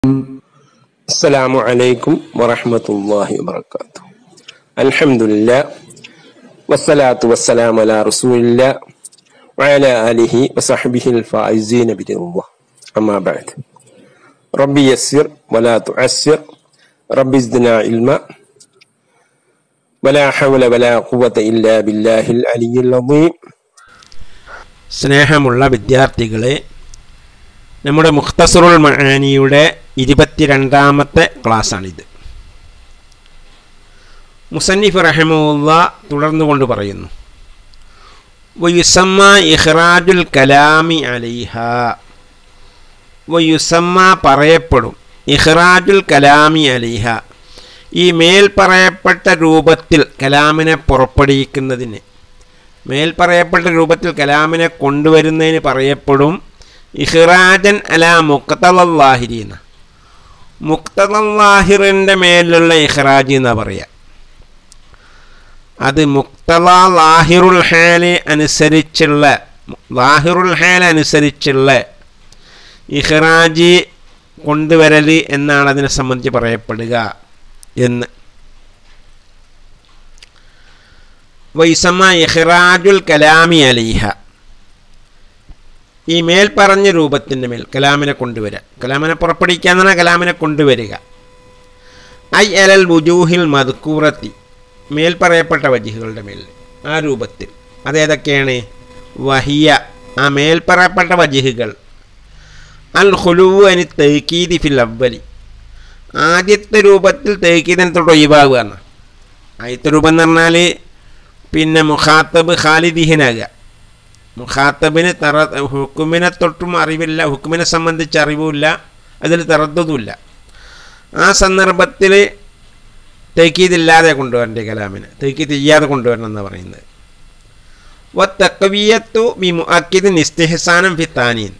السلام عليكم ورحمة الله وبركاته الحمد لله والصلاة والسلام على رسول الله وعلى آله وصحبه الفائزين برضا الله أما بعد ربي يسر ولا تعسر ربي زدنا علما ولا حول ولا قوة إلا بالله العلي العظيم സ്നേഹമുള്ള വിദ്യാർത്ഥികളെ നമ്മുടെ മുഖ്തസറുൽ മഹാനിയുടെ ഇരുപത്തിരണ്ടാമത്തെ ക്ലാസ്സാണിത് മുസന്നിഫ് റഹമുല്ല തുടർന്നുകൊണ്ട് പറയുന്നു വയുസമ്മ ഇഹ്റാജുൽ കലാമി അലൈഹ വയുസമ്മ പറയപ്പെടും ഇഹ്റാജുൽ കലാമി അലിഹ ഈ മേൽ പറയപ്പെട്ട രൂപത്തിൽ കലാമിനെ പുറപ്പെടുവിക്കുന്നതിന് മേൽ പറയപ്പെട്ട രൂപത്തിൽ കലാമിനെ കൊണ്ടുവരുന്നതിന് പറയപ്പെടും ഇഹ്റാജൻ അല മുക്തലാഹിരീന മുക്തലാഹിറിൻ്റെ മേലുള്ള ഇഹ്റാജ് എന്നാ പറയുക അത് മുക്തല ലാഹിറുൽ ഹാല് അനുസരിച്ചുള്ള ലാഹിറുൽ ഹാൽ അനുസരിച്ചുള്ള ഇഹ്റാജ് കൊണ്ടുവരൽ എന്നാണ് അതിനെ സംബന്ധിച്ച് പറയപ്പെടുക എന്ന് വൈസമ ഇഹ്റാജുൽ കലാമി അലിഹ ഈ മേൽ പറഞ്ഞ രൂപത്തിൻ്റെ മേൽ കലാമിനെ കൊണ്ടുവരിക കലാമിനെ പുറപ്പെടുവിക്കുക എന്നാണ് കലാമിനെ കൊണ്ടുവരിക ഐ അലൽ വുജൂഹിൽ മദ്കൂറത്തി മേൽ പറയപ്പെട്ട വജിഹുകളുടെ മേൽ ആ രൂപത്തിൽ അതേതൊക്കെയാണ് വഹിയ ആ മേൽ പറയപ്പെട്ട വജിഹുകൾ അൽ ഹുലുവു അനി തേക്കീദി ഫിൽ അവലി ആദ്യത്തെ രൂപത്തിൽ തേക്കീദിനെ തൊട്ട് ഒഴിവാകുക എന്ന് ആദ്യത്തെ രൂപം എന്ന് പറഞ്ഞാൽ പിന്നെ മുഖാത്തബ് ഖാലിദിഹിനാകുക മുഖാത്തബിന് തറ ഹുക്കുമിനെ തൊട്ടും അറിവില്ല ഹുക്കുമിനെ സംബന്ധിച്ച് അറിവുമില്ല അതിൽ തറദ്ദുമില്ല ആ സന്ദർഭത്തിൽ തേക്കീതില്ലാതെ കൊണ്ടുവരേണ്ട കലാമിന് തേക്കീത് ചെയ്യാതെ കൊണ്ടുവരണം എന്ന് പറയുന്നത് വ തക്കവിയത്തു ബി മുഅക്കിദ് ഇസ്തിഹസാനം ഫി താനീൻ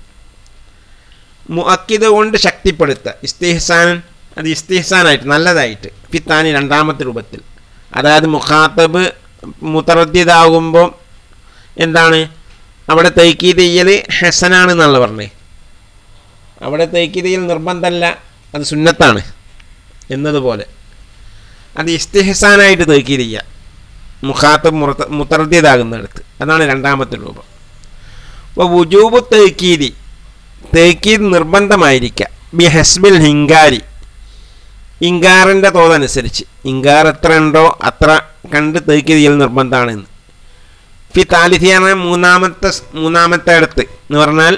മുഅക്കിദ് കൊണ്ട് ശക്തിപ്പെടുത്തുക ഇസ്തിഹസാൻ അത് ഇസ്തിഹസാനായിട്ട് നല്ലതായിട്ട് ഫി താനി രണ്ടാമത്തെ രൂപത്തിൽ അതായത് മുഖാത്തബ് മുത്തറദ്ദിതാകുമ്പോൾ എന്താണ് അവിടെ തൈക്കീത് ചെയ്യൽ ഹസനാണ് എന്നുള്ള പറഞ്ഞേ അവിടെ തൈക്കീത് ചെയ്യൽ നിർബന്ധമല്ല അത് സുന്നത്താണ് എന്നതുപോലെ അത് ഇസ്തിഹസാനായിട്ട് തൈക്കീത് ചെയ്യുക മുഖാത്തബ് മുറത്ത മുത്തറദ്ദിതാകുന്നിടത്ത് അതാണ് രണ്ടാമത്തെ രൂപം അപ്പോൾ വുജൂബ് തൈക്കീതി തേക്കീത് നിർബന്ധമായിരിക്കുക ബി ഹസ്ബിൽ ഹിങ്കാരി ഇങ്കാറിൻ്റെ തോതനുസരിച്ച് ഇങ്കാർ എത്ര ഉണ്ടോ അത്ര കണ്ട് തേക്കീത് ചെയ്യൽ നിർബന്ധമാണെന്ന് ഫി താലിഥിയാണ് മൂന്നാമത്തെ മൂന്നാമത്തെ അടുത്ത് എന്ന് പറഞ്ഞാൽ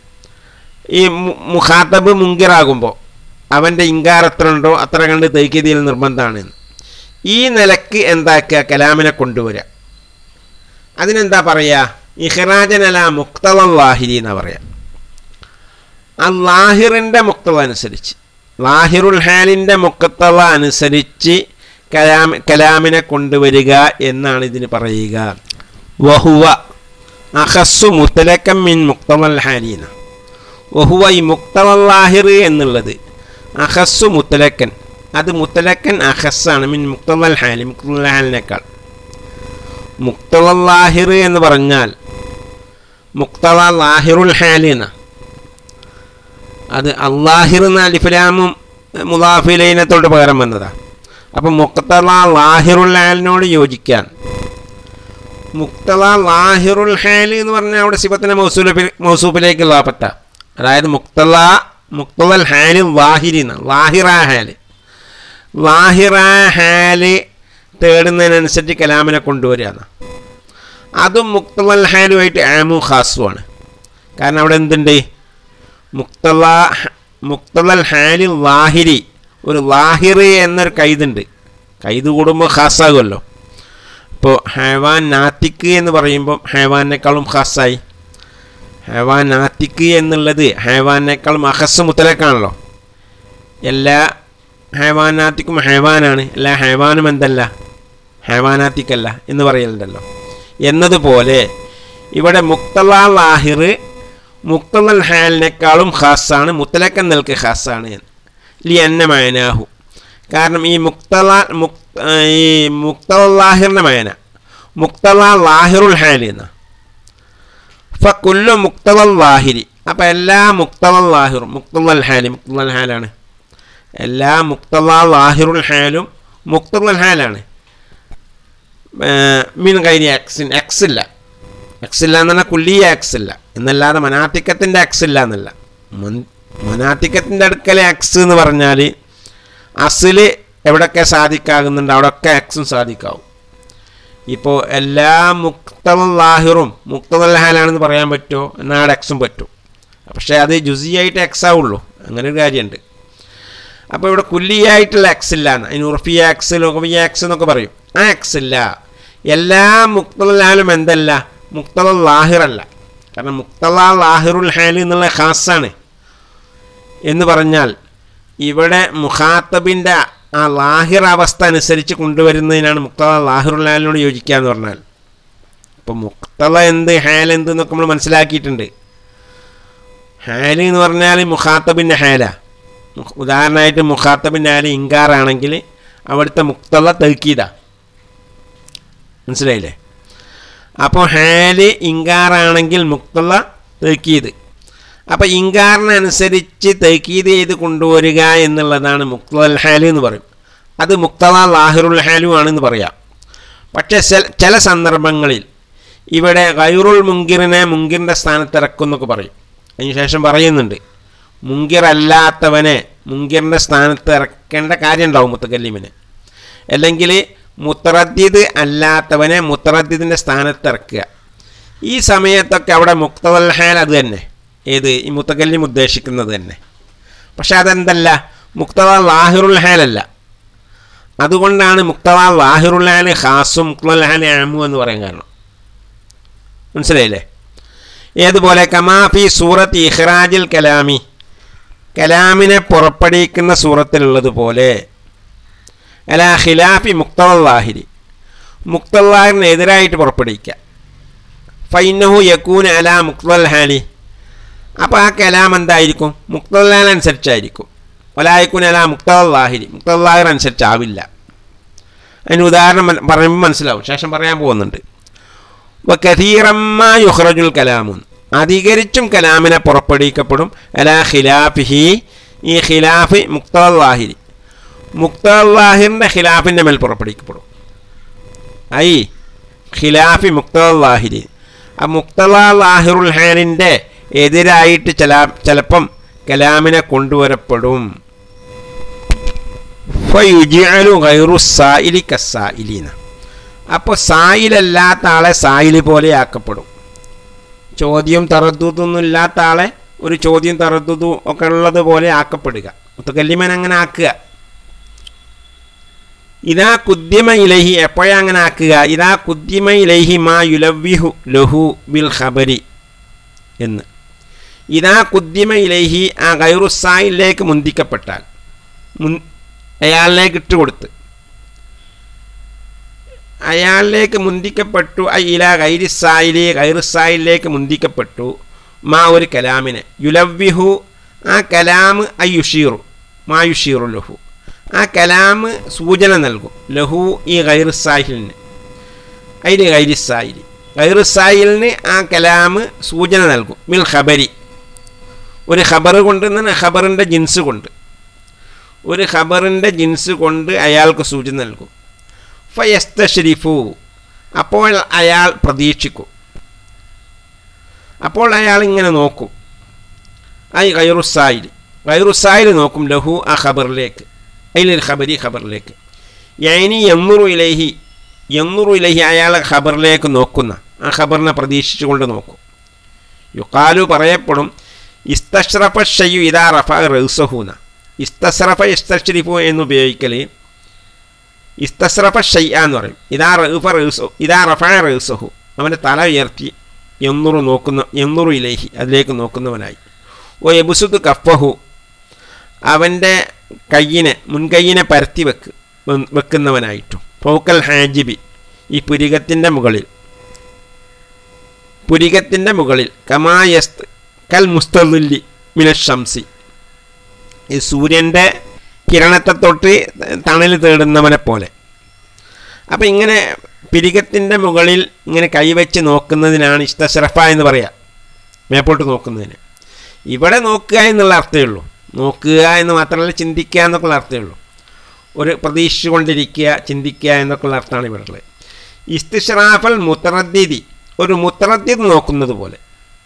ഈ മുഖാത്തബ് മുങ്കിറാകുമ്പോൾ അവൻ്റെ ഇങ്കാർ എത്ര ഉണ്ടോ അത്ര കണ്ട് തേക്കീത് ചെയ്യൽ നിർബന്ധമാണെന്ന് ഈ നിലക്ക് എന്താക്കുക കലാമിനെ കൊണ്ടുവരിക അതിനെന്താ പറയുക ഇഹ്റാജനല മുക്തലാഹിരി എന്നാ പറയുക ആ ലാഹിറിൻ്റെ മുക്തത അനുസരിച്ച് ലാഹിറുൽ ഹാലിൻ്റെ മുക്തത അനുസരിച്ച് കലാം കലാമിനെ കൊണ്ടുവരിക എന്നാണ് ഇതിന് പറയുക വഹുവ അഹസ്സു മുത്തലക്കം മിൻ മുക്തവൽ ഹാലീന വഹുവ ഈ മുക്തവല്ലാഹിർ എന്നുള്ളത് അഹസ്സു മുത്തലക്കൻ അത് മുത്തലക്കൻ അഹസ്സാണ് മിൻ മുക്തവൽ ഹാലി മുക്തവൽ ഹാലിനേക്കാൾ മുക്തവല്ലാഹിർ എന്ന് പറഞ്ഞാൽ മുക്തവ ലാഹിറുൽ ഹാലിന അത് അള്ളാഹിർ എന്ന അലിഫലാമും മുലാഫിലൈനത്തോട് പകരം വന്നതാണ് അപ്പം മുക്തല ലാഹിറുൽ ഹാലിനോട് യോജിക്കാൻ മുക്തല ലാഹിറുൽ ഹാൽ എന്ന് പറഞ്ഞാൽ അവിടെ സിബത്തിൻ്റെ മൗസൂല മൗസൂഫിലേക്ക് ലാപറ്റ അതായത് മുക്തല മുക്തലൽ ഹാല് ലാഹിരി എന്നാണ് ലാഹിറ ഹാല് ലാഹിറ ഹാല് തേടുന്നതിനനുസരിച്ച് കലാമിനെ കൊണ്ടുവരികയാണ് അതും മുക്തലൽ ഹാലുമായിട്ട് ആമു ഖാസുമാണ് കാരണം അവിടെ എന്തുണ്ട് മുക്തല മുക്തലൽ ഹാലി ലാഹിരി ഒരു ലാഹിറ് എന്നൊരു കൈതുണ്ട് കൈത് കൂടുമ്പോൾ ഖാസാകുമല്ലോ ഇപ്പോൾ ഹൈവാൻ നാത്തിക്ക് എന്ന് പറയുമ്പോൾ ഹൈവാനേക്കാളും ഖാസായി ഹൈവാൻ നാത്തിക്ക് എന്നുള്ളത് ഹൈവാനേക്കാളും അഹസ് മുത്തലക്കാണല്ലോ എല്ലാ ഹൈവാനാത്തിക്കും ഹൈവാനാണ് എല്ലാ ഹൈവാനും എന്തല്ല ഹൈവാനാത്തിക്കല്ല എന്ന് പറയലുണ്ടല്ലോ എന്നതുപോലെ ഇവിടെ മുക്തല ലാഹിർ മുക്തൽ ഹാലിനേക്കാളും ഖാസാണ് മുത്തലക്കൻ നിൽക്ക് ഖാസാണ് ലി അന്ന മയനാഹു കാരണം ഈ മുക്തല മുക് ഈ മുക്തലാഹിറിൻ്റെ മയന മുക്തല ലാഹിറുൽ ഹാലി എന്ന ഫക്കുല്ലു മുക്തവൽ ലാഹിരി അപ്പോൾ എല്ലാ മുക്തവൽ ലാഹിറും മുക്തവൽ ഹാലി മുക്തവൽ ഹാലാണ് എല്ലാ മുക്തല ലാഹിറുൽ ഹാലും മുക്തൽ ഹാലാണ് മീൻ കൈരി എക്സിൻ എക്സ് ഇല്ല എക്സ് ഇല്ല എന്ന് പറഞ്ഞാൽ കുല്ലിയ എക്സ് ഇല്ല എന്നല്ലാതെ മനാത്തിക്കത്തിൻ്റെ എക്സ് ഇല്ല എന്നല്ല മൻ- മനാത്തിക്കത്തിൻ്റെ അടുക്കലെ എക്സ് എന്ന് പറഞ്ഞാൽ അസില് എവിടെയൊക്കെ സാധിക്കാകുന്നുണ്ട് അവിടെയൊക്കെ എക്സും സാധിക്കാവും ഇപ്പോൾ എല്ലാ മുക്തൽ ലാഹിറും മുക്തൽ ഹാലാണെന്ന് പറയാൻ പറ്റുമോ എന്നാൽ അവിടെ എക്സും പറ്റും പക്ഷേ അത് ജുസിയായിട്ട് എക്സ് ആവുള്ളൂ അങ്ങനെ ഒരു കാര്യമുണ്ട് അപ്പോൾ ഇവിടെ കുല്ലിയായിട്ടുള്ള എക്സ് ഇല്ല എന്ന് അതിന് ഉറഫിയ എക്സ് ലോകവിയ എക്സ് എന്നൊക്കെ പറയും ആ എക്സ് ഇല്ല എല്ലാ മുക്തലാലും എന്തല്ല മുക്തല ലാഹിറല്ല കാരണം മുക്തല ലാഹിറുൽ ഹാലി എന്നുള്ള ഖാസാണ് എന്ന് പറഞ്ഞാൽ ഇവിടെ മുഖാത്തബിൻ്റെ ആ ലാഹിർ അവസ്ഥ അനുസരിച്ച് കൊണ്ടുവരുന്നതിനാണ് മുക്തല ലാഹിറുൽ ഹാലിനോട് യോജിക്കുക എന്ന് പറഞ്ഞാൽ ഇപ്പോൾ മുക്തല എന്ത് ഹാൽ എന്ത് എന്നൊക്കെ നമ്മൾ മനസ്സിലാക്കിയിട്ടുണ്ട് ഹാല് എന്ന് പറഞ്ഞാൽ മുഖാത്തബിൻ്റെ ഹാല ഉദാഹരണമായിട്ട് മുഖാത്തബിൻ്റെ ഹാല് ഇങ്കാറാണെങ്കിൽ അവിടുത്തെ മുക്തല തെക്കീത മനസ്സിലായില്ലേ അപ്പോൾ ഹാല് ഇങ്കാറാണെങ്കിൽ മുക്തല തെക്കീത് അപ്പോൾ ഇങ്കാറിനനുസരിച്ച് തെക്കീത് ചെയ്ത് കൊണ്ടുവരിക എന്നുള്ളതാണ് മുക്തൽ ഹാല് എന്ന് പറയും അത് മുക്തല ലാഹിറുൽ ഹാലുമാണെന്ന് പറയാം പക്ഷേ ചില- ചില സന്ദർഭങ്ങളിൽ ഇവിടെ ഗൈറുൽ മുങ്കിറിനെ മുങ്കിറിൻ്റെ സ്ഥാനത്ത് ഇറക്കും എന്നൊക്കെ പറയും അതിനുശേഷം പറയുന്നുണ്ട് മുങ്കിറല്ലാത്തവനെ മുങ്കിറിൻ്റെ സ്ഥാനത്ത് ഇറക്കേണ്ട കാര്യം ഉണ്ടാവും മുത്തക്കല്ലിമിന് അല്ലെങ്കിൽ മുത്തറദ്ദീദ് അല്ലാത്തവനെ മുത്തറദ്ദീദിൻ്റെ സ്ഥാനത്ത് ഇറക്കുക ഈ സമയത്തൊക്കെ അവിടെ മുക്തവൽ ഹാൽ അത് തന്നെ ഏത് ഈ മുത്തക്കല്ലിം ഉദ്ദേശിക്കുന്നത് തന്നെ പക്ഷെ അതെന്തല്ല മുക്തവ ലാഹിറുൽ ഹാലല്ല അതുകൊണ്ടാണ് മുക്തവ ലാഹിറുൽ ഹാൽ ഖാസും മുക്തവൽ ഹാൽ ആമു എന്ന് പറയാൻ കാരണം മനസ്സിലായില്ലേ ഏതുപോലെ കമാഫി സൂറത്ത് ഇഖ്റാജിൽ കലാമി കലാമിനെ പുറപ്പെടുവിക്കുന്ന സൂറത്തിലുള്ളതുപോലെ അല ഖിലാഫി മുക്തവല്ലാഹിരി മുക്തല്ലാഹിറിന് എതിരായിട്ട് പുറപ്പെടുവിക്കുക ഫൈനഹു യക്കൂൻ അല മുക്തൽ ഹാലി അപ്പോൾ ആ കലാം എന്തായിരിക്കും മുക്തല്ലാൻ അനുസരിച്ചായിരിക്കും വലായക്കൂൻ അല മുക്തല്ലാഹിരി മുക്തല്ലാഹിർ അനുസരിച്ചാവില്ല അതിന് ഉദാഹരണം മന- പറയുമ്പോൾ മനസ്സിലാവും ശേഷം പറയാൻ പോകുന്നുണ്ട് വകഥീറമ്മ യുഹ്റജുൽ കലാമുൻ അധികരിച്ചും കലാമിനെ പുറപ്പെടുവിക്കപ്പെടും അല ഖിലാഫിഹി ഈ ഖിലാഫ് മുക്തല്ലാഹിരി മുക്തല്ലാഹിറിൻ്റെ ഖിലാഫിൻ്റെ മേൽ പുറപ്പെടുവിക്കപ്പെടും ഐ ഖിലാഫി മുക്തല്ലാഹിരി ആ മുക്തലാഹിറുൽ ഹാനിൻ്റെ എതിരായിട്ട് ചില ചിലപ്പം കലാമിനെ കൊണ്ടുവരപ്പെടും ഫയുജിഅലു ഗൈറു സായിലി കസായിലീന അപ്പോൾ സായിലല്ലാത്ത ആളെ സായില് പോലെ ആക്കപ്പെടും ചോദ്യം തറദ്ദൂതൊന്നും ഇല്ലാത്ത ആളെ ഒരു ചോദ്യം തറദ്ദുതും ഒക്കെ ഉള്ളത് പോലെ ആക്കപ്പെടുക മുത്തക്കല്ലിമൻ അങ്ങനെ ആക്കുക ഇതാ കുദ്യമ ഇലഹി എപ്പോഴാ അങ്ങനെ ആക്കുക ഇതാ കുദ്യമ ഇലഹി മാ യുലവ്വിഹു ലഹു ബിൽ ഖബരി എന്ന് ഇതാ കുദ്യമ ഇലഹി ആ ഗൈറുസായിലേക്ക് മുന്തിക്കപ്പെട്ടാൽ മുൻ അയാളിലേക്ക് ഇട്ടുകൊടുത്ത് അയാളിലേക്ക് മുന്തിക്കപ്പെട്ടു ഐ ഇല ഗൈരിസായിലെ ഗൈറുസായിലേക്ക് മുന്തിക്കപ്പെട്ടു മാ ഒരു കലാമിനെ യുലവ്വിഹു ആ കലാം ഐ യുഷീറു മാ യുഷീറു ലഹു ആ കലാം സൂചന നൽകും ലഹു ഈ ഗൈറുസാഹിലിന് അതിന് ഗൈരിസായിലി ഗൈറുസായിലിന് ആ കലാം സൂചന നൽകും മിൽ ഖബരി ഒരു ഖബർ കൊണ്ട് തന്നെ ഖബറിൻ്റെ ജിൻസ് കൊണ്ട് ഒരു ഖബറിൻ്റെ ജിൻസ് കൊണ്ട് അയാൾക്ക് സൂചന നൽകും ഫയസ്തഷരിഫു അപ്പോൾ അയാൾ പ്രതീക്ഷിക്കും അപ്പോൾ അയാൾ ഇങ്ങനെ നോക്കും ഐ ഗൈറുസായിൽ ഗൈറുസായിൽ നോക്കും ലഹു ആ ഖബറിലേക്ക് അതിലൊരു ഖബരി ഖബറിലേക്ക് യൈനി എന്നുറു ഇലഹി എന്നുറു ഇലഹി അയാൾ ഖബറിലേക്ക് നോക്കുന്ന ആ ഖബറിനെ പ്രതീക്ഷിച്ചുകൊണ്ട് നോക്കും യുക്കാലു പറയപ്പെടും ഇസ്തഷ്റഫ ഷയ്യു ഇതാ റഫ റൗസഹൂന ഇസ്തസ്റഫ ഇസ്തഷ്രിഫു എന്നുപയോഗിക്കൽ ഇസ്തസ്റഫ ഷയ്യ എന്ന് പറയും ഇതാ റഫ റൗസു ഇതാ റഫ റൗസഹു അവൻ്റെ തല ഉയർത്തി എന്നുറു നോക്കുന്ന എന്നുറു ഇലേഹി അതിലേക്ക് നോക്കുന്നവനായി ഓ എബുസുദ് കഫഹു അവൻ്റെ കയ്യിനെ മുൻകൈയിനെ പരത്തി വെക്ക് വെ- വെക്കുന്നവനായിട്ടും ഫോക്കൽ ഹാജിബി ഈ പുരികത്തിൻ്റെ മുകളിൽ പുരികത്തിൻ്റെ മുകളിൽ കമായസ്ത് കൽ മുസ്തലുല്ലി മിനഷംസി ഈ സൂര്യൻ്റെ കിരണത്തെ തൊട്ട് തണൽ തേടുന്നവനെ പോലെ അപ്പം ഇങ്ങനെ പിരികത്തിൻ്റെ മുകളിൽ ഇങ്ങനെ കൈവച്ച് നോക്കുന്നതിനാണ് ഇഷ്ടശ്രഫ എന്ന് പറയുക മേപ്പോട്ട് നോക്കുന്നതിന് ഇവിടെ നോക്കുക എന്നുള്ള അർത്ഥമേ ഉള്ളൂ നോക്കുക എന്ന് മാത്രമല്ല ചിന്തിക്കുക എന്നൊക്കെയുള്ള അർത്ഥമേ ഉള്ളൂ ഒരു പ്രതീക്ഷിച്ചുകൊണ്ടിരിക്കുക ചിന്തിക്കുക എന്നൊക്കെയുള്ള അർത്ഥമാണ് ഇവിടെ ഉള്ളത് ഇസ്തിഷ്റാഫൽ മുത്തറദ്ദീദി ഒരു മുത്തറദ്ദീദ് നോക്കുന്നത് പോലെ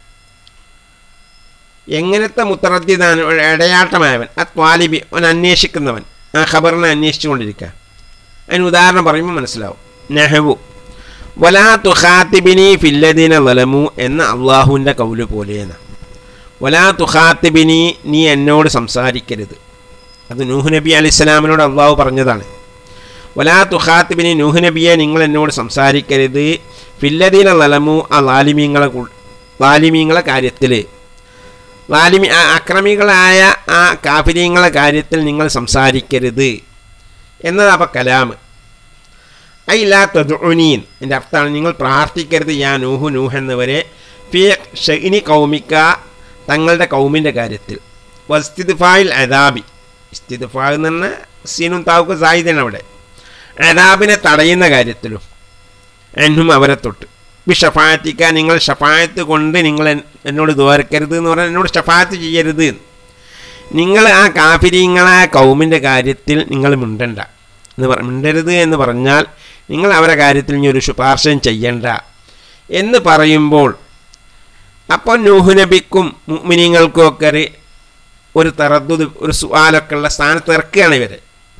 എങ്ങനത്തെ മുത്തറദ്ദീദാണ് ഒരു ഇടയാട്ടമായവൻ ആ ത്വാലിബി അവൻ അന്വേഷിക്കുന്നവൻ ആ ഖബറിനെ അന്വേഷിച്ചുകൊണ്ടിരിക്കുക അതിന് ഉദാഹരണം പറയുമ്പോൾ മനസ്സിലാവും നെഹവു വലാ തുഖാത്തിബിനി ഫില്ലദീന ലലമു എന്ന അള്ളാഹുവിൻ്റെ കൗല് പോലെയെന്ന വലാ തുഖാത്തിബിനി നീ എന്നോട് സംസാരിക്കരുത് അത് നൂഹ് നബി അലി ഇസ്ലാമിനോട് അള്ളാഹു പറഞ്ഞതാണ് വലാ തുഖാത്തിബിനി നൂഹ് നബിയെ നിങ്ങൾ എന്നോട് സംസാരിക്കരുത് ഫില്ലദീന ലലമു ആ ലാലിമീങ്ങളെ കു- ലാലിമീങ്ങളെ കാര്യത്തിൽ ലാലിമി ആ അക്രമികളായ ആ കാഫിര്യങ്ങളെ കാര്യത്തിൽ നിങ്ങൾ സംസാരിക്കരുത് എന്നതാ അപ്പം കലാം ഐലാ തദുനീൻ എൻ്റെ അർത്ഥമാണ് നിങ്ങൾ പ്രാർത്ഥിക്കരുത് യാ നൂഹു നൂഹ് എന്നിവരെ ഫി ഷെയ്നി കൗമിക്ക തങ്ങളുടെ കൗമിൻ്റെ കാര്യത്തിൽ വസ്തിദ്ഫായിൽ അദാബി ഇസ്തിദ്ഫാ എന്ന് പറഞ്ഞാൽ സീനും താവുക്ക് സായുധയാണ് അവിടെ അദാബിനെ തടയുന്ന കാര്യത്തിലും എന്നും അവരെ തൊട്ട് ബി ഷഫായത്തിക്ക നിങ്ങൾ ഷഫായത്ത് കൊണ്ട് നിങ്ങൾ എൻ- എന്നോട് ദ്വാരക്കരുത് എന്ന് പറഞ്ഞാൽ എന്നോട് ഷഫായത്ത് ചെയ്യരുത് എന്ന്. നിങ്ങൾ ആ കാഫിരിങ്ങളായ കൗമിൻ്റെ കാര്യത്തിൽ നിങ്ങൾ മിണ്ടണ്ട എന്ന് പറ മിണ്ടരുത് എന്ന് പറഞ്ഞാൽ നിങ്ങൾ അവരുടെ കാര്യത്തിൽ ഇനി ഒരു ശുപാർശയും ചെയ്യണ്ട എന്ന് പറയുമ്പോൾ അപ്പോൾ നൂഹ് നബിക്കും മുഅ്മിനീങ്ങൾക്കും ഒക്കെ ഒരു ഒരു തറദ്ദുത് ഒരു സുവാലൊക്കെ ഉള്ള സ്ഥാനത്ത് ഇറക്കുകയാണ് ഇവർ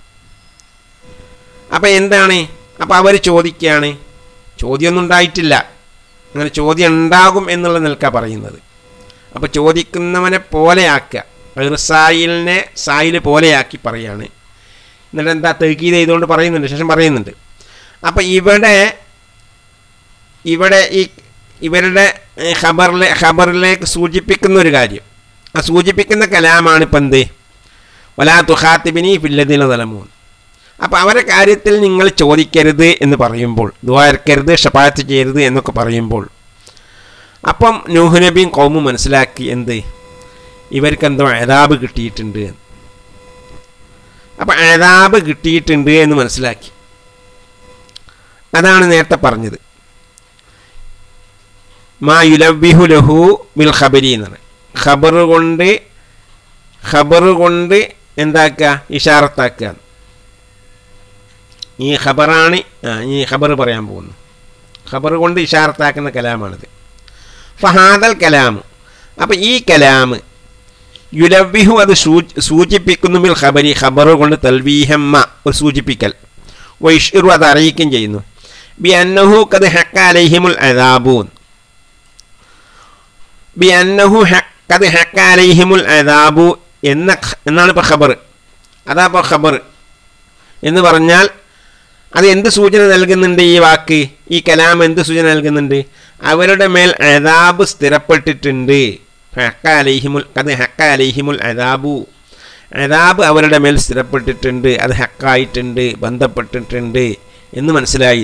അപ്പം എന്താണ് അപ്പം അവർ ചോദിക്കുകയാണ് ചോദ്യമൊന്നും ഉണ്ടായിട്ടില്ല അങ്ങനെ ചോദ്യം ഉണ്ടാകും എന്നുള്ള നിൽക്കാണ് പറയുന്നത് അപ്പോൾ ചോദിക്കുന്നവനെ പോലെയാക്കുക ഇർസായിലിനെ സായിൽ പോലെയാക്കി പറയാണ് എന്നിട്ട് എന്താ തെക്കീത് ചെയ്തുകൊണ്ട് പറയുന്നുണ്ട് ശേഷം പറയുന്നുണ്ട് അപ്പം ഇവിടെ ഇവിടെ ഈ ഇവരുടെ ഏ, ഖബറിലെ ഖബറിലേക്ക് സൂചിപ്പിക്കുന്ന ഒരു കാര്യം ആ സൂചിപ്പിക്കുന്ന കലാമാണ് ഇപ്പം എന്ത് വലാ തുഹാത്തിബിനി ഫില്ലദിന തലമൂൻ അപ്പോൾ അവരുടെ കാര്യത്തിൽ നിങ്ങൾ ചോദിക്കരുത് എന്ന് പറയുമ്പോൾ ദ്വാരക്കരുത് ഷപാത്ത് ചെയ്യരുത് എന്നൊക്കെ പറയുമ്പോൾ അപ്പം നൂഹ് നബിയും കൗമും മനസ്സിലാക്കി എന്ത് ഇവർക്ക് എന്തോ അതാബ് കിട്ടിയിട്ടുണ്ട് എന്ന്. അപ്പം അതാബ് കിട്ടിയിട്ടുണ്ട് എന്ന് മനസ്സിലാക്കി അതാണ് നേരത്തെ പറഞ്ഞത് മാ യുലബിഹു ലഹു ബിൽ ഖബരി എന്നാണ് ഖബർ കൊണ്ട് ഖബർ കൊണ്ട് എന്താക്കുക ഇഷാറത്താക്കുക ഈ ഖബറാണ് ആ ഈ ഖബർ പറയാൻ പോകുന്നു ഖബർ കൊണ്ട് ഇഷാറത്താക്കുന്ന കലാമാണിത് ഫഹാദൽ കലാമ് അപ്പം ഈ കലാമ് യുലബിഹു അത് സൂ- സൂചിപ്പിക്കുന്നു ബിൽ ഖബരി ഖബർ കൊണ്ട് തൽവീഹമ്മ ഒരു സൂചിപ്പിക്കൽ വൈഷിറു അത് അറിയിക്കുകയും ചെയ്യുന്നു ബി അന്നഹു കത് ഹക്ക അലൈഹിമുൽ അദാബൂൻ ബി അന്നഹു കത് ഹക്ക അലൈഹിമുൽ അദാബു എന്ന ഖ- എന്നാണ് ഇപ്പോൾ ഖബർ അതാ ഇപ്പോൾ ഖബർ എന്ന് പറഞ്ഞാൽ അത് എന്ത് സൂചന നൽകുന്നുണ്ട് ഈ വാക്ക് ഈ കലാം എന്ത് സൂചന നൽകുന്നുണ്ട് അവരുടെ മേൽ അതാബ് സ്ഥിരപ്പെട്ടിട്ടുണ്ട് ഹക്ക അലൈഹിമുൽ അത് ഹക്ക അലൈഹിമുൽ അതാബു അതാബ് അവരുടെ മേൽ സ്ഥിരപ്പെട്ടിട്ടുണ്ട് അത് ഹക്കായിട്ടുണ്ട് ബന്ധപ്പെട്ടിട്ടുണ്ട് എന്ന് മനസ്സിലായി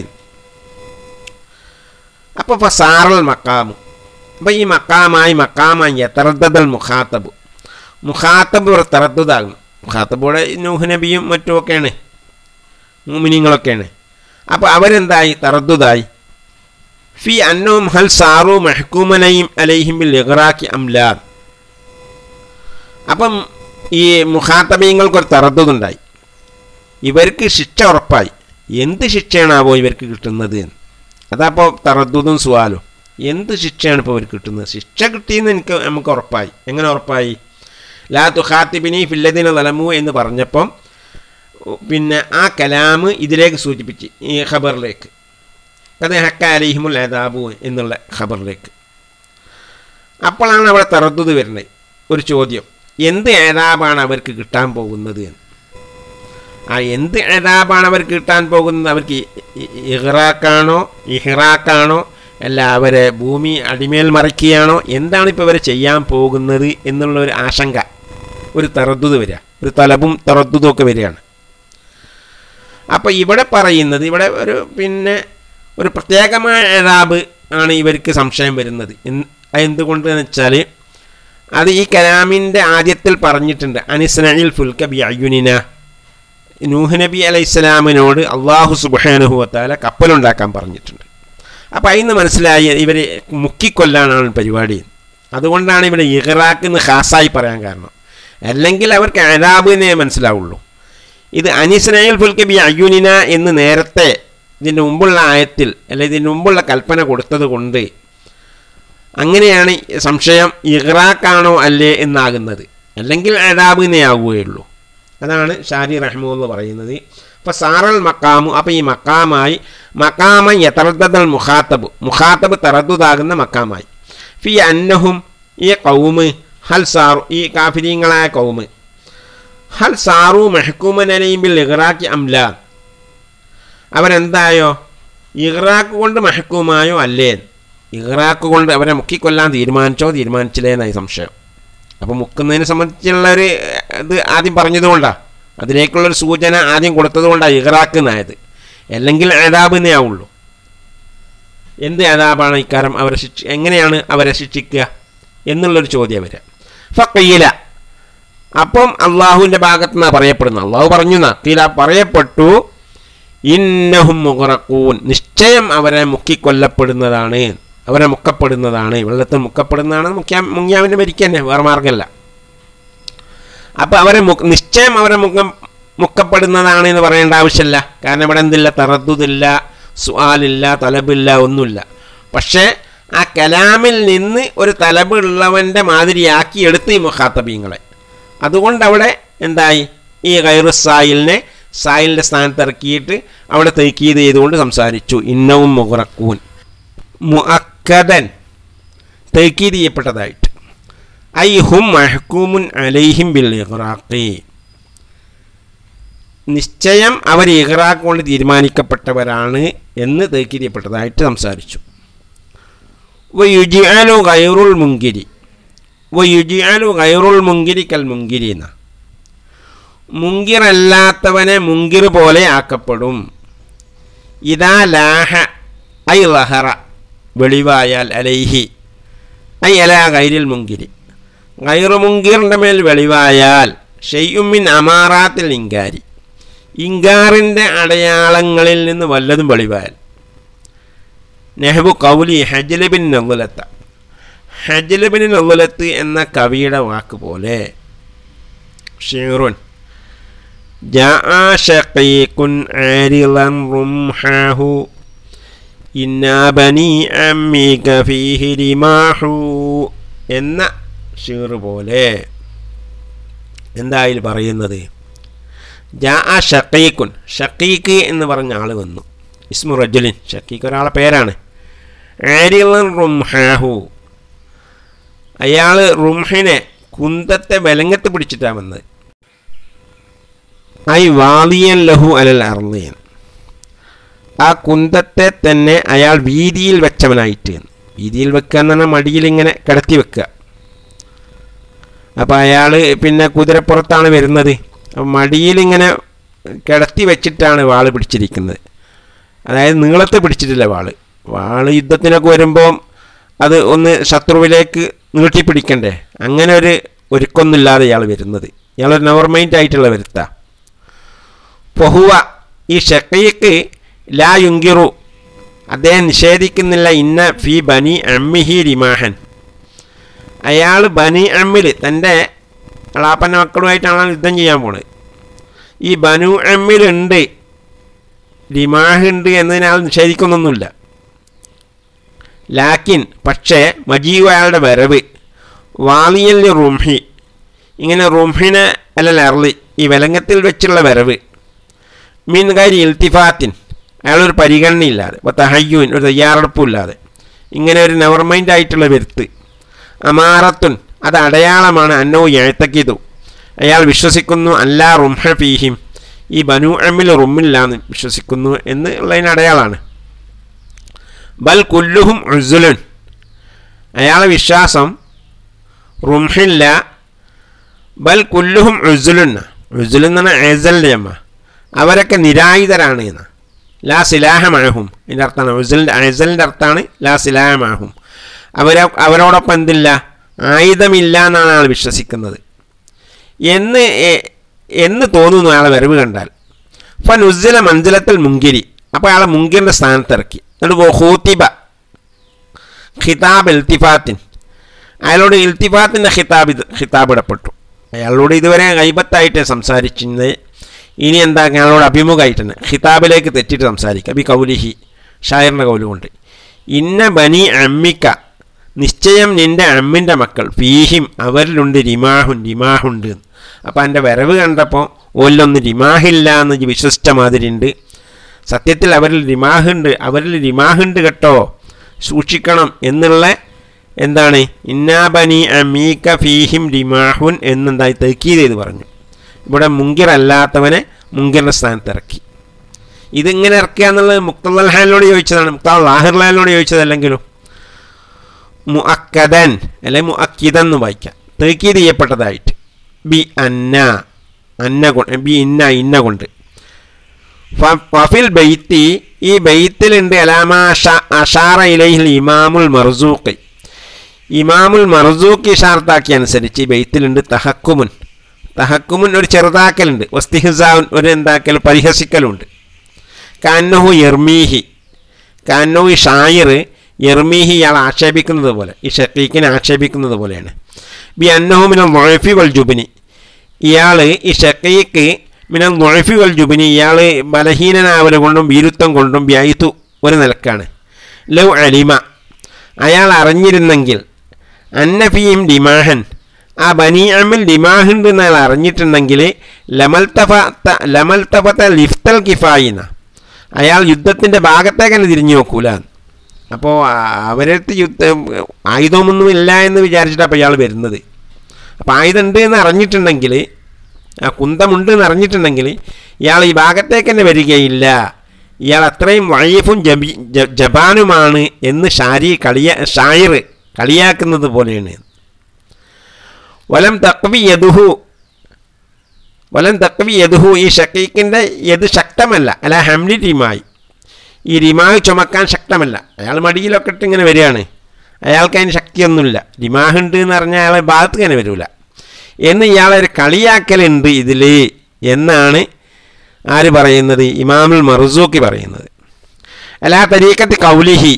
അപ്പോൾ ഫസാറൽ മക്കാമു അപ്പോൾ ഈ മക്കാമായി മക്കാമായി എത്തറദ്ദൽ മുഖാത്തബ് മുഖാത്തബ് ഒരു തറദ്ദാകും മുഖാത്തബോടെ നൂഹ് നബിയും മറ്റുമൊക്കെയാണ് മുമിനിങ്ങളൊക്കെയാണ് അപ്പോൾ അവരെന്തായി തറദ്ദുതായി ഫി അന്നവും ഹൽ സാറു മെഹക്കൂമനയും അലൈഹിം ബിൽ ഇഖ്റാഖി അംലാദ് അപ്പം ഈ മുഖാത്തബീങ്ങൾക്കൊരു തറദ്ദുണ്ടായി ഇവർക്ക് ശിക്ഷ ഉറപ്പായി എന്ത് ശിക്ഷയാണാവോ ഇവർക്ക് കിട്ടുന്നത് എന്ന്. അതാപ്പോൾ തറദ്ദുതും സുവാലും എന്ത് ശിക്ഷയാണ് ഇപ്പോൾ ഇവർക്ക് കിട്ടുന്നത് ശിക്ഷ കിട്ടിയെന്ന് എനിക്ക് നമുക്ക് ഉറപ്പായി എങ്ങനെ ഉറപ്പായി ലാ തുഖാത്തിബിനി ഫില്ലദിന തലമു എന്ന് പറഞ്ഞപ്പം പിന്നെ ആ കലാമ് ഇതിലേക്ക് സൂചിപ്പിച്ച് ഈ ഖബറിലേക്ക് അത് ഹക്ക അലിഹിമുൽ അദാബു എന്നുള്ള ഖബറിലേക്ക് അപ്പോഴാണ് അവിടെ തറദ്ദുത് വരുന്നത് ഒരു ചോദ്യം എന്ത് ഏതാബാണ് അവർക്ക് കിട്ടാൻ പോകുന്നത് എന്ന് ആ എന്ത് ഏതാബാണ് അവർക്ക് കിട്ടാൻ പോകുന്നത് അവർക്ക് ഇഹ്റാക്കാണോ ഇഹ്റാക്കാണോ അല്ല അവരെ ഭൂമി അടിമേൽ മറിക്കുകയാണോ എന്താണ് ഇപ്പോൾ ഇവർ ചെയ്യാൻ പോകുന്നത് എന്നുള്ള ഒരു ആശങ്ക ഒരു തറദ്ദുത് വരിക ഒരു തലബും തറദ്ദുതും ഒക്കെ വരികയാണ് അപ്പോൾ ഇവിടെ പറയുന്നത് ഇവിടെ ഒരു പിന്നെ ഒരു പ്രത്യേകമായ ഏതാബ് ആണ് ഇവർക്ക് സംശയം വരുന്നത് എന്ത് എന്തുകൊണ്ടെന്ന് വെച്ചാൽ അത് ഈ കലാമിൻ്റെ ആദ്യത്തിൽ പറഞ്ഞിട്ടുണ്ട് അനിസ്നയിൽ ഫുൽക്ക ബി അയ്യുനിന നൂഹ് നബി അലൈഹി സ്വലാമിനോട് അള്ളാഹു സുബാനുഹുവത്താല കപ്പലുണ്ടാക്കാൻ പറഞ്ഞിട്ടുണ്ട് അപ്പോൾ അതിൽ നിന്ന് മനസ്സിലായി ഇവർ മുക്കിക്കൊല്ലാനാണ് പരിപാടി അതുകൊണ്ടാണ് ഇവിടെ ഇഹ്റാക്ക് എന്ന് ഖാസായി പറയാൻ കാരണം അല്ലെങ്കിൽ അവർക്ക് അതാബ് എന്നേ മനസ്സിലാവുള്ളൂ ഇത് അനിസ്നയിൽ ഫുൽക്ക് ബി അയ്യുനിന എന്ന് നേരത്തെ ഇതിൻ്റെ മുമ്പുള്ള ആയത്തിൽ അല്ലെങ്കിൽ ഇതിന് മുമ്പുള്ള കൽപ്പന കൊടുത്തത് കൊണ്ട് അങ്ങനെയാണ് സംശയം ഇഹ്റാഖാണോ അല്ലേ എന്നാകുന്നത് അല്ലെങ്കിൽ അതാബിനെ ആവുകയുള്ളൂ അതാണ് ഷാരി റഹ്മു എന്ന് പറയുന്നത് അപ്പോൾ സാറൽ മക്കാമു അപ്പോൾ ഈ മക്കാമായി മക്കാമ യതർദ്ദൽ മുഖാത്തബ് മുഖാത്തബ് തറദ്ദുതാകുന്ന മക്കാമായി ഫി അന്നഹും ഈ കൗമ് ഹൽ സാറു ഈ കാഫിരീങ്ങളായ കൗമ് ഹൽ സാറു മെഹക്കൂമനലയും ബിൽ ഇഹ്റാഖി അംല അവരെന്തായോ ഇഹ്റാഖ് കൊണ്ട് മെഹക്കൂമായോ അല്ലേ ഇഹ്റാഖ് കൊണ്ട് അവരെ മുക്കിക്കൊല്ലാൻ തീരുമാനിച്ചോ തീരുമാനിച്ചില്ലേ എന്നായി സംശയം അപ്പോൾ മുക്കുന്നതിനെ സംബന്ധിച്ചുള്ളൊരു ഇത് ആദ്യം പറഞ്ഞതുകൊണ്ടാണ് അതിലേക്കുള്ളൊരു സൂചന ആദ്യം കൊടുത്തതുകൊണ്ടാണ് ഇഹ്റാഖ് എന്നായത് അല്ലെങ്കിൽ അതാബ് എന്നേ ആവുള്ളൂ എന്ത് അതാബാണ് ഇക്കാരം അവരെ ശിക്ഷ എങ്ങനെയാണ് അവരെ ശിക്ഷിക്കുക എന്നുള്ളൊരു ചോദ്യം വരിക ഫക്കീല അപ്പം അള്ളാഹുവിൻ്റെ ഭാഗത്ത് നിന്നാണ് പറയപ്പെടുന്നത് അള്ളാഹു പറഞ്ഞു എന്നാ തീല പറയപ്പെട്ടു ഇന്നഹും മുഹറക്കൂൻ നിശ്ചയം അവരെ മുക്കിക്കൊല്ലപ്പെടുന്നതാണ് അവരെ മുക്കപ്പെടുന്നതാണ് വെള്ളത്തിൽ മുക്കപ്പെടുന്നതാണ് മുഖ്യ മുങ്ങിയാവിൻ്റെ മരിക്കുക തന്നെ വേറെ മാർഗമല്ല അപ്പോൾ അവരെ മു നിശ്ചയം അവരെ മുഖം മുക്കപ്പെടുന്നതാണ് എന്ന് പറയേണ്ട ആവശ്യമില്ല കാരണം ഇവിടെ എന്തില്ല തറദ്ദുതില്ല സുആലില്ല തലബില്ല ഒന്നുമില്ല പക്ഷേ ആ കലാമിൽ നിന്ന് ഒരു തലബ് ഉള്ളവൻ്റെ മാതിരിയാക്കി എടുത്ത് ഈ മുഖാത്തബീങ്ങളെ അതുകൊണ്ട് അവിടെ എന്തായി ഈ ഗൈറു സായിലിനെ സായിലിൻ്റെ സ്ഥാനത്ത് ഇറക്കിയിട്ട് അവിടെ തൈക്കീത് ചെയ്തുകൊണ്ട് സംസാരിച്ചു ഇന്നവും മുഹറക്കൂൻ മുഅക്കദൻ തൈക്കീത് ചെയ്യപ്പെട്ടതായിട്ട് ഐ ഹും മഹക്കൂമുൻ അലൈഹിം ബിൽ ഇഹ്റാഖി നിശ്ചയം അവർ ഇഹ്റാഖ് കൊണ്ട് തീരുമാനിക്കപ്പെട്ടവരാണ് എന്ന് തൈക്കീത് ചെയ്യപ്പെട്ടതായിട്ട് സംസാരിച്ചു വയുജിഅലു ഗൈറുൽ മുങ്കിരി വയുജിഅലു ഗൈറുൽ മുങ്കിരി കൽ മുങ്കിരി എന്ന മുങ്കിറല്ലാത്തവനെ മുങ്കിർ പോലെ ആക്കപ്പെടും ഇതാ ലാഹ ഐ ലഹറ വെളിവായാൽ അലൈഹി ഐ അല ഗൈരിൽ മുങ്കിരി ഗൈറു മുങ്കിറിൻ്റെ മേൽ വെളിവായാൽ ഷെയ്യുമിൻ അമാറാത്തിൽ ഇങ്കാരി ഇങ്കാറിൻ്റെ അടയാളങ്ങളിൽ നിന്ന് വല്ലതും വെളിവായാൽ നെഹബു കൗലി ഹജലബിൻ നൊലുലത്ത ഹജലബിൻ നൊലുലത്ത് എന്ന കവിയുടെ വാക്ക് പോലെ ഷീറുൻ جاء شقيق عارضا رمحه إنا بني عميك فيه رماح എന്ന ഷീർ പോലെ എന്താ അതിൽ പറയുന്നത് ജാ ആ ഷക്കീക്കുൻ ഷക്കീക്ക് എന്ന് പറഞ്ഞ ആൾ വന്നു ഇസ്മു റജുലിൻ ഷക്കീക്ക് ഒരാളെ പേരാണ് ആരിളൻ റുംഹാഹു അയാൾ റുംഹിനെ കുന്തത്തെ വിലങ്ങത്ത് പിടിച്ചിട്ടാണ് വന്നത് ഐ വാലിയൻ ലഹു അലൽ അർലിയൻ ആ കുന്തത്തെ തന്നെ അയാൾ വീതിയിൽ വെച്ചവനായിട്ട് വീതിയിൽ വെക്കുക എന്ന് പറഞ്ഞാൽ മടിയിൽ ഇങ്ങനെ കിടത്തി വെക്കുക അപ്പോൾ അയാൾ പിന്നെ കുതിരപ്പുറത്താണ് വരുന്നത് അപ്പം മടിയിൽ ഇങ്ങനെ കിടത്തി വെച്ചിട്ടാണ് വാള് പിടിച്ചിരിക്കുന്നത് അതായത് നീളത്തെ പിടിച്ചിട്ടില്ല വാള് വാള് യുദ്ധത്തിനൊക്കെ വരുമ്പോൾ അത് ഒന്ന് ശത്രുവിലേക്ക് നീട്ടിപ്പിടിക്കണ്ടേ അങ്ങനെ ഒരു ഒരുക്കൊന്നുമില്ലാതെ ഇയാൾ വരുന്നത് ഇയാളൊരു നവർമൈൻഡ് ആയിട്ടുള്ള വരുത്താ പൊഹുവ ഈ ഷക്കയ്ക്ക് ലാ യുങ്കിറു അദ്ദേഹം നിഷേധിക്കുന്നില്ല ഇന്ന ഫി ബനി അമ്മിഹി റിമാഹൻ അയാൾ ബനി അമ്മിൽ തൻ്റെ അളാപ്പൻ്റെ മക്കളുമായിട്ടാണ് യുദ്ധം ചെയ്യാൻ പോണത് ഈ ബനു അമ്മിലുണ്ട് റിമാഹ് ഉണ്ട് എന്നതിനാൽ നിഷേധിക്കുന്നൊന്നുമില്ല ലാക്കിൻ പക്ഷേ മജീവ് അയാളുടെ വരവ് വാലിയൽ റുംഹി ഇങ്ങനെ റുംഹിനെ അല്ല അർളി ഈ വിലങ്ങത്തിൽ വെച്ചുള്ള വരവ് മീൻ കാരി ഇൽത്തിഫാത്തിൻ അയാളൊരു പരിഗണനയില്ലാതെ ഇപ്പോൾ തഹയ്യൂൻ ഒരു തയ്യാറെടുപ്പില്ലാതെ ഇങ്ങനെ ഒരു നെവർമൈൻഡ് ആയിട്ടുള്ള വരുത്ത് അമാറത്തുൻ അത് അടയാളമാണ് അന്നോ എഴുത്തക്കിതു അയാൾ വിശ്വസിക്കുന്നു അല്ലാ റുംഹ ഫീഹിം ഈ ബനു അമ്മിൽ റുമ്മില്ലാന്ന് വിശ്വസിക്കുന്നു എന്ന് ഉള്ളതിന് അടയാളാണ് ബൽ കുല്ലുഹും ഉസുലുൻ അയാളെ വിശ്വാസം റുംഹില്ല ബൽ കുല്ലുഹും ഉസുലുന്ന ഉസുൽ എന്ന് പറഞ്ഞാൽ ഏസലിൻ്റെ അമ്മ അവരൊക്കെ നിരായുധരാണ് എന്ന് ലാ സിലാഹമാഹും ഇതിൻ്റെ അർത്ഥമാണ് ഉസലിൻ്റെ അസലിൻ്റെ അർത്ഥമാണ് ലാ സിലാഹമാഹും അവര അവരോടൊപ്പം എന്തില്ല ആയുധമില്ല എന്നാണ് ആൾ വിശ്വസിക്കുന്നത് എന്ന് എന്ന് തോന്നുന്നു അയാളെ വരവ് കണ്ടാൽ ഫൻ ഉസ്സല മഞ്ചലത്തിൽ മുങ്കിരി അപ്പോൾ അയാളെ മുങ്കിറിൻ്റെ സ്ഥാനത്തിറക്കി എന്നിട്ട് ഹൂത്തിബ ഖിതാബ് ഇൽത്തിഫാത്തിൻ അയാളോട് ഇൽത്തിഫാത്തിൻ്റെ ഖിതാബ് ഖിതാബ് ഇടപെട്ടു അയാളോട് ഇതുവരെ ഗൈബത്തായിട്ട് സംസാരിച്ചിരുന്നത് ഇനി എന്താ അയാളോട് അഭിമുഖമായിട്ടാണ് ഖിതാബിലേക്ക് തെറ്റിട്ട് സംസാരിക്കുക ബി കൗലിഹി ഷായറിൻ്റെ കൗല് കൊണ്ട് ഇന്ന ബനി അമ്മിക്ക നിശ്ചയം നിന്റെ അമ്മിൻ്റെ മക്കൾ ഫീഹിം അവരിലുണ്ട് റിമാഹുൻ റിമാഹുണ്ട് അപ്പം എൻ്റെ വരവ് കണ്ടപ്പോൾ ഓലൊന്ന് റിമാഹില്ല എന്ന് വിശ്വസിച്ച മാതിരി ഉണ്ട് സത്യത്തിൽ അവരിൽ റിമാഹുണ്ട് അവരിൽ റിമാഹുണ്ട് കേട്ടോ സൂക്ഷിക്കണം എന്നുള്ള എന്താണ് ഇന്നാബനി അമീക ഫീഹിം റിമാഹുൻ എന്നെന്തായി തെക്കീത് ചെയ്ത് പറഞ്ഞു ഇവിടെ മുങ്കിർ അല്ലാത്തവനെ മുങ്കിറിൻ്റെ സ്ഥാനത്ത് ഇറക്കി ഇതിങ്ങനെ ഇറക്കുക എന്നുള്ളത് മുക്തൽ ഹാലിനോട് ചോദിച്ചതാണ് മുക്താൽ ലാഹിർലാലിനോട് ചോദിച്ചതല്ലെങ്കിലും മുഅക്കദൻ അല്ലെ മുഅക്കിദൻ എന്ന് വായിക്കാം തെക്കീത് ചെയ്യപ്പെട്ടതായിട്ട് ബി അന്ന അന്ന കൊണ്ട് ബി ഇന്ന ഇന്ന കൊണ്ട് ഫഫിൽ ബൈത്തി ഈ ബൈത്തിലുണ്ട് അലാമ അഷാറ ഇലൈഹിൽ ഇമാമുൽ മർസൂഖ് ഇമാമുൽ മർസൂഖ് ഇഷാർത്താക്കിയ അനുസരിച്ച് ഈ ബൈത്തിലുണ്ട് തഹക്കുമുൻ തഹക്കുമുൻ ഒരു ചെറുതാക്കലുണ്ട് വസ്തിഹിസാവുൻ ഒരു എന്താക്കൽ പരിഹസിക്കലുണ്ട് കാന്നഹു യർമീഹി കാന്നഹു ഈ ഷായിർ യർമീഹി ഇയാൾ ആക്ഷേപിക്കുന്നത് പോലെ ഈ ഷക്കീക്കിനെ ആക്ഷേപിക്കുന്നത് പോലെയാണ് ബി അന്നഹു മിനൽ മൊഴഫി വൽ ജുബിനി ഇയാൾ ഈ ഷക്കീക്ക് മിനൽ മൊഴഫി വൽ ജുബിനി ഇയാൾ ബലഹീനനാവൽ കൊണ്ടും വീരുത്വം കൊണ്ടും വ്യായിത്തു ഒരു നിലക്കാണ് ലവ് അലിമ അയാൾ അറിഞ്ഞിരുന്നെങ്കിൽ അന്നഫിയും ഡിമാഹൻ ആ ബനിയാമിൽ ഡിമാഹുണ്ട് എന്ന് അയാൾ അറിഞ്ഞിട്ടുണ്ടെങ്കിൽ ലമൽത്തഫ ലമൽത്തഫത്ത ലിഫ്തൽ കിഫായിന്ന അയാൾ യുദ്ധത്തിൻ്റെ ഭാഗത്തേക്ക് തന്നെ തിരിഞ്ഞു നോക്കൂല അപ്പോൾ അവരടുത്ത് യുദ്ധം ആയുധമൊന്നും ഇല്ല എന്ന് വിചാരിച്ചിട്ടാണ് അപ്പോൾ ഇയാൾ വരുന്നത് അപ്പോൾ ആയുധമുണ്ട് എന്ന് അറിഞ്ഞിട്ടുണ്ടെങ്കിൽ ആ കുന്തമുണ്ട് എന്ന് അറിഞ്ഞിട്ടുണ്ടെങ്കിൽ ഇയാൾ ഈ ഭാഗത്തേക്ക് തന്നെ വരികയില്ല ഇയാൾ അത്രയും വഴീഫും ജബി ജപാനുമാണ് എന്ന് ഷാരി കളിയ ഷായിർ കളിയാക്കുന്നത് പോലെയാണ് വലം തക്വി യദുഹു വലം തക്വി യദുഹു ഈ ഷക്കീക്കിൻ്റെ യദ് ശക്തമല്ല അല്ല ഹംലി ടീമായി ഈ റിമാഹ് ചുമക്കാൻ ശക്തമല്ല അയാൾ മടിയിലൊക്കെ ഇട്ട് ഇങ്ങനെ വരികയാണ് അയാൾക്ക് അതിന് ശക്തിയൊന്നുമില്ല റിമാഹുണ്ട് എന്ന് പറഞ്ഞാൽ അയാളെ ഭാഗത്ത് തന്നെ വരില്ല എന്ന് ഇയാളൊരു കളിയാക്കലുണ്ട് ഇതിൽ എന്നാണ് ആര് പറയുന്നത് ഇമാമുൽ മർസൂക്കി പറയുന്നത് അല്ല ആ തരീക്കത്ത് കൗലിഹി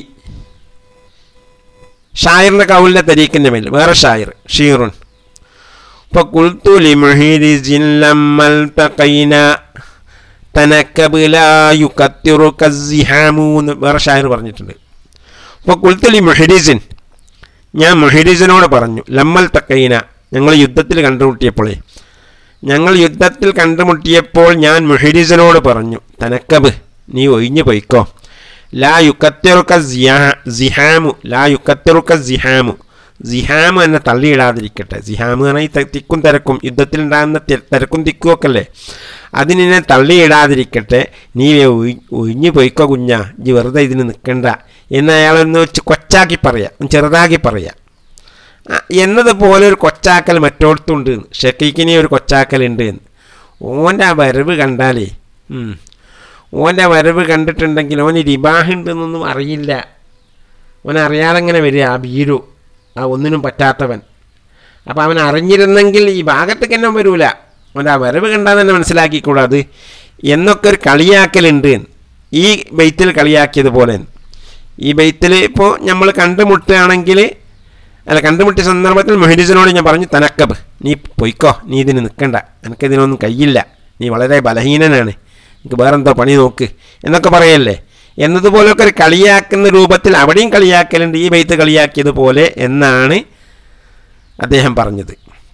ഷായറിൻ്റെ കൗലിൻ്റെ തരീക്കിൻ്റെ മേൽ വേറെ ഷായർ ഷീറുൻ ഇപ്പോൾ കുൽത്തുലി മുഹീരിസിൻ ലമ്മൽ തഖൈന തനക്കബിലായു കത്തിറു കസിഹാമു എന്ന് വേറെ ഷായർ പറഞ്ഞിട്ടുണ്ട് അപ്പോൾ കുൽത്തുലി മുഹരിസിൻ ഞാൻ മുഹരിസിനോട് പറഞ്ഞു ലമ്മൽ തക്കൈന ഞങ്ങൾ യുദ്ധത്തിൽ കണ്ടുമുട്ടിയപ്പോഴേ ഞങ്ങൾ യുദ്ധത്തിൽ കണ്ടുമുട്ടിയപ്പോൾ ഞാൻ മുഹരിസിനോട് പറഞ്ഞു തനക്കബ് നീ ഒഴിഞ്ഞു പോയിക്കോ ലാ യുക്കത്തിറുക്ക സിഹാമു ലാ യുക്കത്തിറുക്ക സിഹാമു സിഹാമു എന്നെ തള്ളിയിടാതിരിക്കട്ടെ സിഹാമു എന്ന് പറഞ്ഞാൽ ഈ തിക്കും തിരക്കും യുദ്ധത്തിൽ ഉണ്ടാകുന്ന തിരക്കും തിക്കും ഒക്കെ അല്ലേ അതിനെ തള്ളിയിടാതിരിക്കട്ടെ നീ ഒഴിഞ്ഞു പോയിക്കോ കുഞ്ഞാ ഇജ് വെറുതെ ഇതിന് നിൽക്കണ്ട എന്ന് അയാളൊന്ന് വെച്ച് കൊച്ചാക്കി പറയാം ചെറുതാക്കി പറയാം എന്നതുപോലെ ഒരു കൊച്ചാക്കൽ മറ്റോടത്തുണ്ട് ഷക്കീക്കിനെ ഒരു കൊച്ചാക്കലുണ്ട് എന്ന് ഓൻ്റെ ആ വരവ് കണ്ടാലേ ഓൻ്റെ വരവ് കണ്ടിട്ടുണ്ടെങ്കിൽ ഓന് റിബാഹുണ്ടെന്നൊന്നും അറിയില്ല ഓൻ അറിയാതെ ഇങ്ങനെ വരിക ആ ബീരു ആ ഒന്നിനും പറ്റാത്തവൻ അപ്പോൾ അവൻ അറിഞ്ഞിരുന്നെങ്കിൽ ഈ ഭാഗത്തേക്ക് തന്നെ വരൂല അവൻ്റെ ആ വരവ് കണ്ടാൽ തന്നെ മനസ്സിലാക്കിക്കൂടാത് എന്നൊക്കെ ഒരു കളിയാക്കലുണ്ട് ഈ ബെയ്ത്തിൽ കളിയാക്കിയതുപോലെ ഈ ബെയ്ത്തിൽ ഇപ്പോൾ നമ്മൾ കണ്ടുമുട്ടുകയാണെങ്കിൽ അല്ല കണ്ടുമുട്ടിയ സന്ദർഭത്തിൽ മൊഹിദിസിനോട് ഞാൻ പറഞ്ഞു തനക്കബ് നീ പൊയ്ക്കോ നീ ഇതിന് നിൽക്കണ്ട എനിക്കിതിനൊന്നും കഴിയില്ല നീ വളരെ ബലഹീനനാണ് എനിക്ക് വേറെന്തോ പണി നോക്ക് എന്നൊക്കെ പറയല്ലേ എന്നതുപോലെയൊക്കെ ഒരു കളിയാക്കുന്ന രൂപത്തിൽ അവിടെയും കളിയാക്കലുണ്ട് ഈ ബെയ്ത്ത് കളിയാക്കിയതുപോലെ എന്നാണ് അദ്ദേഹം പറഞ്ഞത്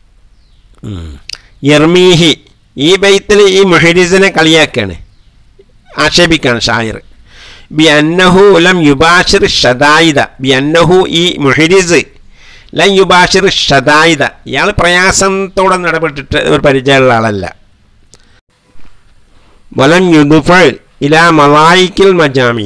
യർമീഹി ഈ ബെയ്ത്തിൽ ഈ മുഹരിസിനെ കളിയാക്കാണ് ആക്ഷേപിക്കാണ് ഷായർ ബി അന്നഹു ലം യുബാഷിർ ഷദായിദ ബി അന്നഹു ഈ മുഹരിസ് ലം യുബാഷിർ ഷദായിദ ഇയാൾ പ്രയാസത്തോടെ നടപെട്ടിട്ട് ഒരു പരിചയമുള്ള ആളല്ല വലം യുദുഫൾ ഇലാ മലായിക്കിൽ മജാമി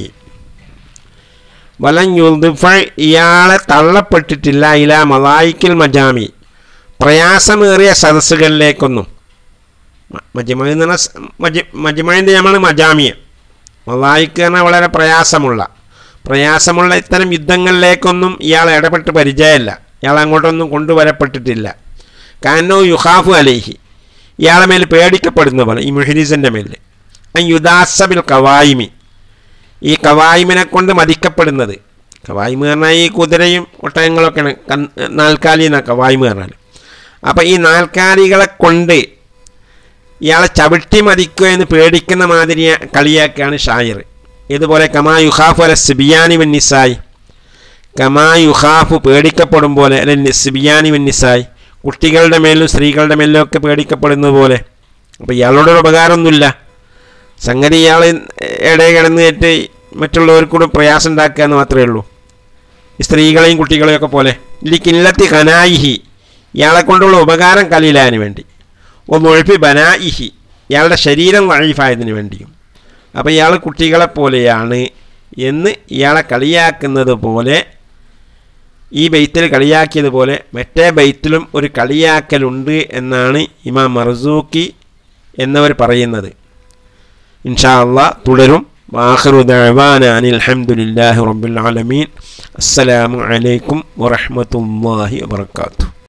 വലം യുദുഫൾ ഇയാളെ തള്ളപ്പെട്ടിട്ടില്ല ഇലാ മലായിക്കിൽ മജാമി പ്രയാസമേറിയ സദസ്സുകളിലേക്കൊന്നും മജിമ എന്ന് പറഞ്ഞാൽ മജിമഴിൻ്റെ നമ്മൾ മജാമിയ മലായിക്ക് പറഞ്ഞാൽ വളരെ പ്രയാസമുള്ള പ്രയാസമുള്ള ഇത്തരം യുദ്ധങ്ങളിലേക്കൊന്നും ഇയാൾ ഇടപെട്ട് പരിചയമില്ല ഇയാൾ അങ്ങോട്ടൊന്നും കൊണ്ടുവരപ്പെട്ടിട്ടില്ല കാനോ യുഹാഫു അലേഹി ഇയാളെ മേൽ പേടിക്കപ്പെടുന്ന പോലെ ഈ മുഹരീസിൻ്റെ മേൽ യുദാസബിൽ കവായിമി ഈ കവായിമിനെ കൊണ്ട് മതിക്കപ്പെടുന്നത് കവായ്മ പറഞ്ഞാൽ ഈ കുതിരയും ഒട്ടകങ്ങളൊക്കെയാണ് നാൽക്കാലി എന്ന കവായ്മ പറഞ്ഞാൽ അപ്പം ഈ നാൽക്കാലികളെ കൊണ്ട് ഇയാളെ ചവിട്ടി മതിക്കുക എന്ന് പേടിക്കുന്ന മാതിരി കളിയാക്കുകയാണ് ഷായർ ഇതുപോലെ കമാ യുഹാഫു അല സിബിയാനി വെന്നിസായി കമാ യുഹാഫു പേടിക്കപ്പെടും പോലെ അല്ലെ സിബിയാനി വെന്നിസായി കുട്ടികളുടെ മേലും സ്ത്രീകളുടെ മേലും ഒക്കെ പേടിക്കപ്പെടുന്നത് പോലെ അപ്പോൾ ഇയാളോടൊരു ഉപകാരമൊന്നുമില്ല സംഗതി ഇയാൾ ഇടയിൽ കിടന്നിട്ട് മറ്റുള്ളവർക്കൂടെ പ്രയാസം ഉണ്ടാക്കുക എന്ന് മാത്രമേ ഉള്ളൂ ഈ സ്ത്രീകളെയും കുട്ടികളെയും ഒക്കെ പോലെ ഇല്ലി കില്ലത്തി ഖനായിഹി ഇയാളെ കൊണ്ടുള്ള ഉപകാരം കലീലാന് വേണ്ടി ഓ മൊഴിപ്പി ബനായിഹി ഇയാളുടെ ശരീരം വഴിഫായതിനു വേണ്ടിയും അപ്പോൾ ഇയാൾ കുട്ടികളെ പോലെയാണ് എന്ന് ഇയാളെ കളിയാക്കുന്നത് പോലെ ഈ ബെയ്ത്തിൽ കളിയാക്കിയതുപോലെ മറ്റേ ബെയ്ത്തിലും ഒരു കളിയാക്കലുണ്ട് എന്നാണ് ഇമാം മർസൂക്കി എന്നവർ പറയുന്നത് ഇൻഷാ അള്ളാഹ് തുടരും വാഹറു ദഅവാന അനിൽ ഹംദുലില്ലാഹി റബ്ബിൽ ആലമീൻ അസ്സലാമു അലൈക്കും വറഹ്മത്തുള്ളാഹി വബറകാതുഹു